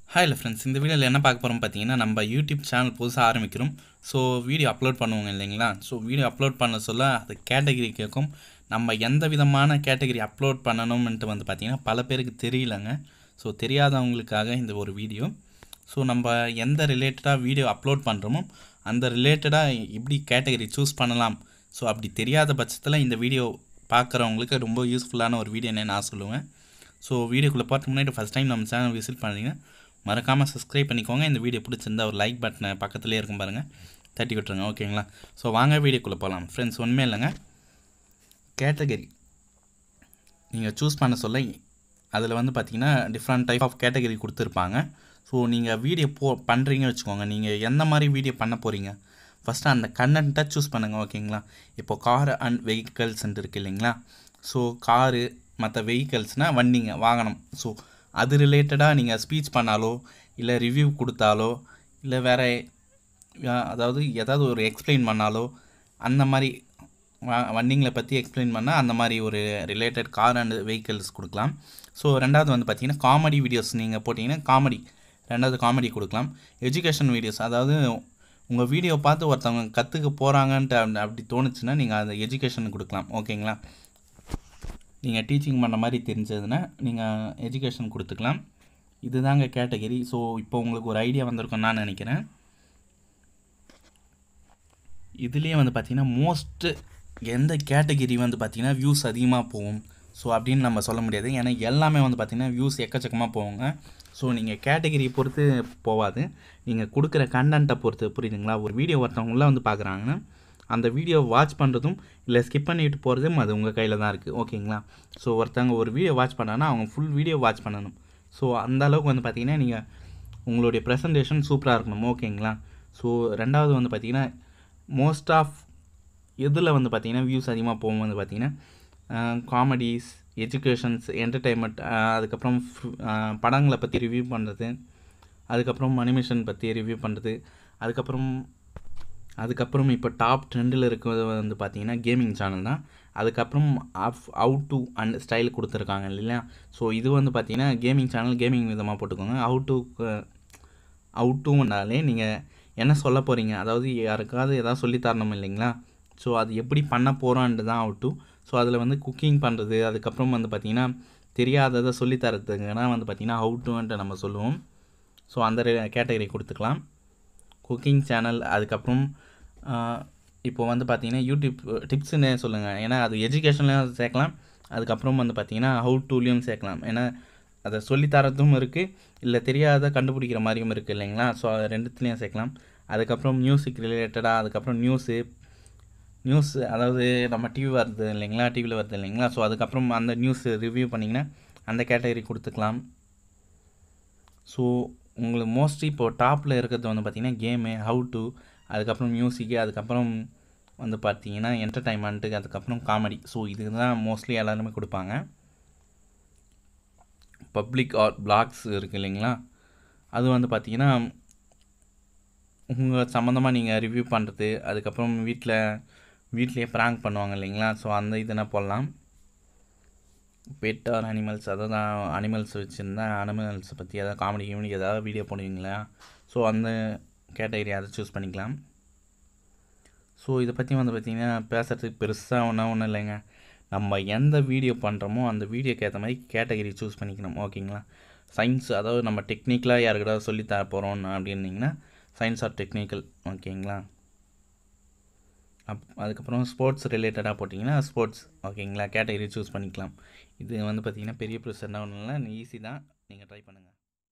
hi இல்லை friends இந்த வீடியோவில் என்ன பார்க்க போகிறோம் பார்த்தீங்கன்னா நம்ம யூடியூப் சேனல் புதுசாக ஆரம்பிக்கிறோம் ஸோ வீடியோ அப்லோட் பண்ணுவோங்க இல்லைங்களா ஸோ வீடியோ அப்லோட் பண்ண சொல்ல அது கேட்டகரி கேட்கும் நம்ம எந்த விதமான கேட்டகரி அப்லோட் பண்ணணும்ன்ட்டு வந்து பார்த்திங்கன்னா பல பேருக்கு தெரியலங்க ஸோ தெரியாதவங்களுக்காக இந்த ஒரு வீடியோ ஸோ நம்ம எந்த ரிலேட்டடாக வீடியோ அப்லோட் பண்ணுறோமோ அந்த ரிலேட்டடாக எப்படி கேட்டகரி சூஸ் பண்ணலாம் ஸோ அப்படி தெரியாத பட்சத்தில் இந்த வீடியோ பார்க்குறவங்களுக்கு ரொம்ப யூஸ்ஃபுல்லான ஒரு வீடியோன்னு நான் சொல்லுவேன் ஸோ வீடியோக்குள்ளே பார்த்து முன்னாடி ஃபஸ்ட் டைம் நம்ம சேனல் விசிட் பண்ணுறீங்க மறக்காமல் சப்ஸ்கிரைப் பண்ணிக்கோங்க இந்த வீடியோ பிடிச்சிருந்தா ஒரு லைக் பட்டனை பக்கத்துலேயே இருக்கும் பாருங்கள் தட்டி விட்டுருங்க ஓகேங்களா ஸோ வாங்க வீடியோக்குள்ளே போகலாம் ஃப்ரெண்ட்ஸ் ஒன்றுமே இல்லைங்க கேட்டகரி நீங்கள் சூஸ் பண்ண சொல்ல அதில் வந்து பார்த்தீங்கன்னா டிஃப்ரெண்ட் டைப் ஆஃப் கேட்டகரி கொடுத்துருப்பாங்க ஸோ நீங்கள் வீடியோ போ பண்ணுறீங்கன்னு வச்சுக்கோங்க நீங்கள் எந்த மாதிரி வீடியோ பண்ண போகிறீங்க ஃபஸ்ட்டு அந்த கண்டென்ட்டை சூஸ் பண்ணுங்கள் ஓகேங்களா இப்போ கார் அண்ட் வெஹிக்கல்ஸ்ன்ட்டு இருக்குது இல்லைங்களா ஸோ காரு மற்ற வெஹிக்கல்ஸ்னால் வண்டிங்க வாகனம் ஸோ அது ரிலேட்டடாக நீங்கள் ஸ்பீச் பண்ணாலோ இல்லை ரிவ்யூ கொடுத்தாலோ இல்லை வேறு அதாவது ஏதாவது ஒரு எக்ஸ்பிளைன் பண்ணாலோ அந்த மாதிரி வ- வண்டிங்களை பற்றி எக்ஸ்பிளைன் பண்ணால் அந்த மாதிரி ஒரு ரிலேட்டட் கார் அண்ட் வெஹிக்கிள்ஸ் கொடுக்கலாம் ஸோ ரெண்டாவது வந்து பார்த்தீங்கன்னா காமெடி வீடியோஸ் நீங்கள் போட்டிங்கன்னா காமெடி ரெண்டாவது காமெடி கொடுக்கலாம் எஜுகேஷன் வீடியோஸ் அதாவது உங்கள் வீடியோ பார்த்து ஒருத்தவங்க கற்றுக்க போகிறாங்கன்ட்டு அப்படி அப்படி தோணுச்சுன்னா நீங்கள் அந்த எஜுகேஷன் கொடுக்கலாம் ஓகேங்களா நீங்கள் டீச்சிங் பண்ண மாதிரி தெரிஞ்சதுன்னா நீங்கள் எஜுகேஷன் கொடுத்துக்கலாம் இதுதாங்க கேட்டகரி ஸோ இப்போ உங்களுக்கு ஒரு ஐடியா வந்திருக்கும்னு நான் நினைக்கிறேன் இதுலேயே வந்து பார்த்தீங்கன்னா மோஸ்ட்டு எந்த கேட்டகரி வந்து பார்த்தீங்கன்னா வியூஸ் அதிகமாக போகும் ஸோ அப்படின்னு நம்ம சொல்ல முடியாது ஏன்னா எல்லாமே வந்து பார்த்தீங்கன்னா வியூஸ் எக்கச்சக்கமாக போகுங்க ஸோ நீங்கள் கேட்டகரி பொறுத்து போகாது நீங்கள் கொடுக்குற கண்டென்ட்டை பொறுத்து புரியுதுங்களா ஒரு வீடியோ ஒருத்தவங்களாம் வந்து பார்க்குறாங்கன்னா அந்த வீடியோ வாட்ச் பண்ணுறதும் இல்லை ஸ்கிப் பண்ணிட்டு போகிறதும் அது உங்கள் கையில் தான் இருக்குது ஓகேங்களா ஸோ ஒருத்தவங்க ஒரு வீடியோ வாட்ச் பண்ணாங்கன்னா அவங்க ஃபுல் வீடியோ வாட்ச் பண்ணணும் ஸோ அந்த அளவுக்கு வந்து பார்த்தீங்கன்னா நீங்கள் உங்களுடைய ப்ரெசன்டேஷன் சூப்பராக இருக்கணும் ஓகேங்களா ஸோ ரெண்டாவது வந்து பார்த்தீங்கன்னா மோஸ்ட் ஆஃப் இதில் வந்து பார்த்தீங்கன்னா வியூஸ் அதிகமாக போகும் வந்து பார்த்தீங்கன்னா காமெடிஸ் எஜுகேஷன்ஸ் என்டர்டெயின்மெண்ட் அதுக்கப்புறம் ஃப்- அஹ், படங்களை பற்றி ரிவ்யூ பண்ணுறது அதுக்கப்புறம் அனிமேஷன் பற்றி ரிவ்யூ பண்ணுறது அதுக்கப்புறம் அதுக்கப்புறம் இப்போ டாப் ட்ரெண்டில் இருக்கிறது வந்து பார்த்தீங்கன்னா கேமிங் சேனல் தான் அதுக்கப்புறம் of how to and style கொடுத்துருக்காங்க இல்லையா ஸோ இது வந்து பார்த்தீங்கன்னா கேமிங் சேனல் கேமிங் விதமாக போட்டுக்கோங்க அவுட் டு அவுட் டுனாலே நீங்கள் என்ன சொல்ல போகிறீங்க அதாவது யாருக்காவது ஏதாவது சொல்லி தரணும் இல்லைங்களா ஸோ அது எப்படி பண்ண போகிறோன்ட்டு தான் அவுட் டு ஸோ அதில் வந்து குக்கிங் பண்ணுறது அதுக்கப்புறம் வந்து பார்த்திங்கன்னா தெரியாததை சொல்லி தரதுங்கன்னா வந்து பார்த்திங்கன்னா அவுட் டுன்ட்டு நம்ம சொல்லுவோம் ஸோ அந்த கேட்டகரி கொடுத்துக்கலாம் குக்கிங் சேனல் அதுக்கப்புறம் ஆஹ், இப்போ வந்து பார்த்தீங்கன்னா யூடியூப் டிப்ஸுன்னு சொல்லுங்கள் ஏன்னா அது எஜுகேஷன்லையும் சேர்க்கலாம் அதுக்கப்புறம் வந்து பார்த்தீங்கன்னா ஹவு டூலையும் சேர்க்கலாம் ஏன்னா அதை சொல்லித்தரதும் இருக்குது இல்லை தெரியாத கண்டுபிடிக்கிற மாதிரியும் இருக்குது இல்லைங்களா ஸோ அது ரெண்டுத்துலேயும் சேர்க்கலாம் அதுக்கப்புறம் மியூசிக் ரிலேட்டடாக அதுக்கப்புறம் நியூஸு நியூஸ் அதாவது நம்ம டிவி வருது இல்லைங்களா டிவியில் வருது இல்லைங்களா ஸோ அதுக்கப்புறம் அந்த நியூஸ் ரிவ்யூ பண்ணிங்கன்னா அந்த கேட்டகரி கொடுத்துக்கலாம் ஸோ உங்களுக்கு மோஸ்ட்லி இப்போ டாப்பில் இருக்கிறது வந்து பார்த்திங்கன்னா கேமு ஹவு டு அதுக்கப்புறம் மியூசிக்கு அதுக்கப்புறம் வந்து பார்த்தீங்கன்னா என்டர்டைன்மெண்ட்டு அதுக்கப்புறம் காமெடி ஸோ இதுக்கு தான் மோஸ்ட்லி எல்லாருமே கொடுப்பாங்க பப்ளிக் ஆர் பிளாக்ஸ் இருக்குது இல்லைங்களா அது வந்து பார்த்தீங்கன்னா உங்கள் சம்மந்தமாக நீங்கள் ரிவ்யூ பண்ணுறது அதுக்கப்புறம் வீட்டில் வீட்லேயே ப்ராங்க் பண்ணுவாங்க இல்லைங்களா ஸோ அந்த இதுனா போடலாம் பெட் ஆர் அனிமல்ஸ் அதாவது அனிமல்ஸ் வச்சுருந்தா அனிமல்ஸை பற்றி ஏதாவது காமெடி கிமெடி ஏதாவது வீடியோ போடுவீங்களா ஸோ அந்த கேட்டகரி அதை சூஸ் பண்ணிக்கலாம் ஸோ இதை பற்றி வந்து பார்த்திங்கன்னா பேசுகிறதுக்கு பெருசாக ஒன்றும் ஒன்றும் இல்லைங்க நம்ம எந்த வீடியோ பண்ணுறோமோ அந்த வீடியோக்கு ஏற்ற மாதிரி கேட்டகரி சூஸ் பண்ணிக்கணும் ஓகேங்களா சயின்ஸ் அதாவது நம்ம டெக்னிக்கலாக யாருக்கிட்ட சொல்லி தர போகிறோம் அப்படின்னீங்கன்னா சயின்ஸ் ஆர் டெக்னிக்கல் ஓகேங்களா அப் அதுக்கப்புறம் ஸ்போர்ட்ஸ் ரிலேட்டடாக போட்டிங்கன்னா ஸ்போர்ட்ஸ் ஓகேங்களா கேட்டகரி சூஸ் பண்ணிக்கலாம் இது வந்து பார்த்திங்கன்னா பெரிய ப்ரொசஸ் என்ன ஒன்றும் இல்லை ஈஸி தான் நீங்கள் ட்ரை பண்ணுங்கள்